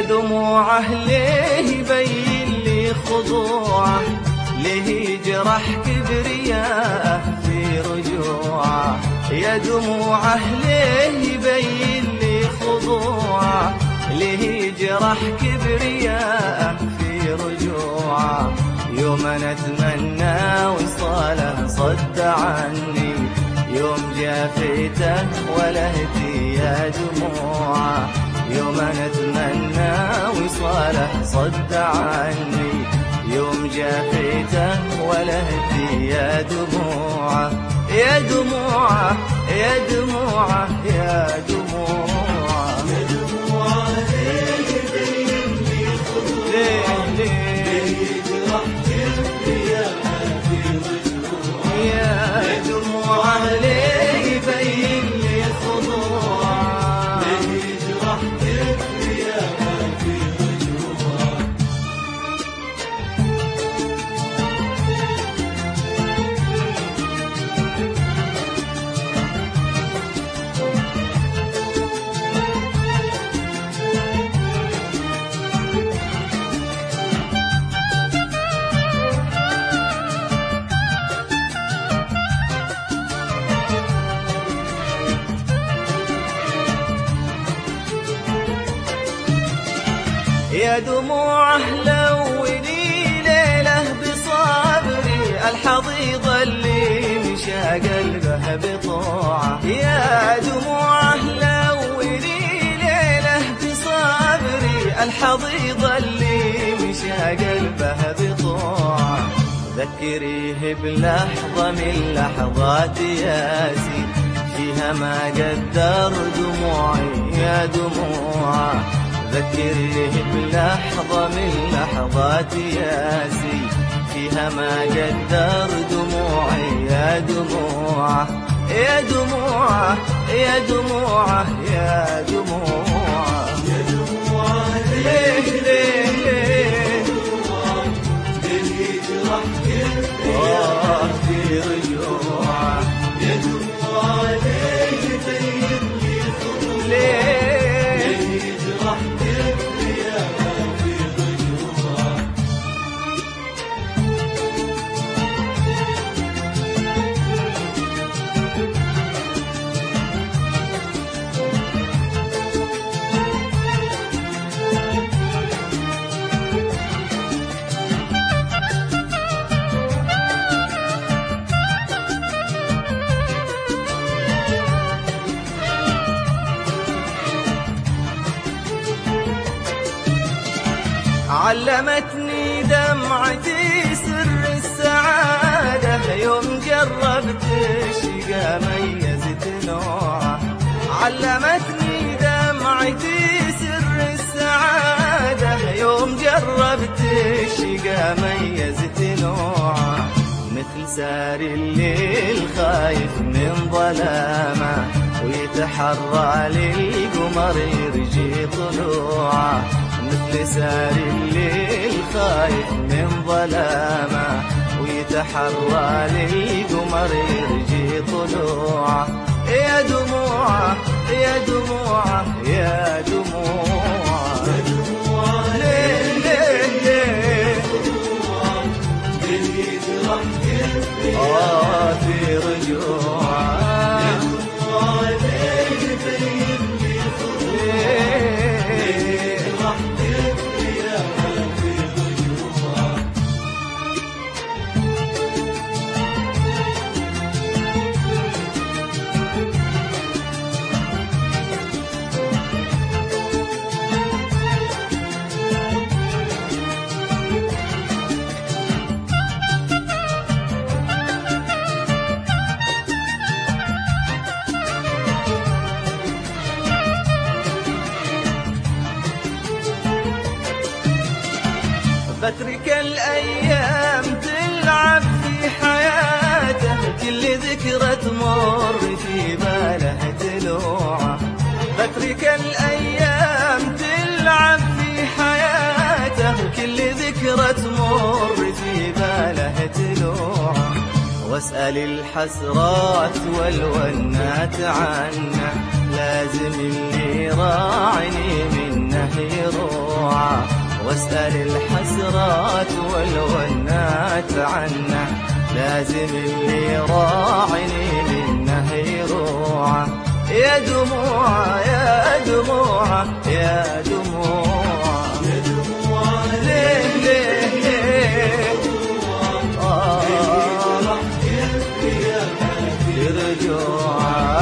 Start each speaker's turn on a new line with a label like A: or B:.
A: دموعه ليه يبين لي خضوعه ليه جرح كبرياءه في رجوعه يا دموعه ليه يبين لي خضوعه ليه جرح كبرياءه في رجوعه يوم انا اتمنى وصاله صد عني يوم جافيته ولا هدي يا دموعه يوم انا اتمنى وصاله صد عني يوم جافيته ولا هدي يا دموعه يا دموعه يا دموعه يا دموعه
B: يا دموعه
A: ليه ليه
B: يجرح كبرياء في رجوعه
A: يا دموعه ليه يبين لي خضوعه
B: يجرح كبرياء في رجوعه
A: يا دموعه لوني ليله بصبري الحضيض اللي مشى قلبه بطوعه يا دموعه لوني ليله بصبري الحضيض اللي مشى قلبه بطوعه ذكريه بلحظة من لحظات ياسي فيها ما قدر دموعي يا دموعه ذكريه بلحظة من لحظات ياسي فيها ما قدر دموعي يا دموعه يا دموعه يا دموعه يا دموعه
B: يا دموعه
A: ليه ليه ليه
B: يجرح كبرياء
A: آه في رجوعه
B: يا دموعه يبين لي خضوعه
A: ليه
B: يجرح كبرياء في رجوعه
A: علمتني دمعتي سر السعادة يوم جربت الشقا ميزت نوعه علمتني دمعتي سر السعادة يوم جربت الشقا ميزت نوعه مثل ساري الليل خايف من ظلامه ويتحرى للقمر يرجي طلوعه مثل ساري الليل خايف من ظلامه ويتحرى للقمر يرجي طلوعه يا دموعه يا دموعه يا دموعه
B: يا دموعه
A: ليه ليه ليه
B: يجرح كبرياء
A: آه في رجوعه
B: دموعه يبين لي خضوعه
A: ليه
B: يجرح كبرياء في رجوعه
A: بترك الأيام تلعب في حياته كل ذكرى تمر في باله تلوعه بترك الأيام تلعب في حياته كل ذكرى تمر في باله تلوعه واسأل الحسرات والونات عنه لازم اللي يراعني منه يروعه واسأل الحسرات والونات عنه لازم اللي يراعني منه يروعه يا دموعه يا دموعه يا دموعه
B: يا دموع
A: ليه ليه ليه آه
B: راح يبكي يا حبيبي
A: برجوعه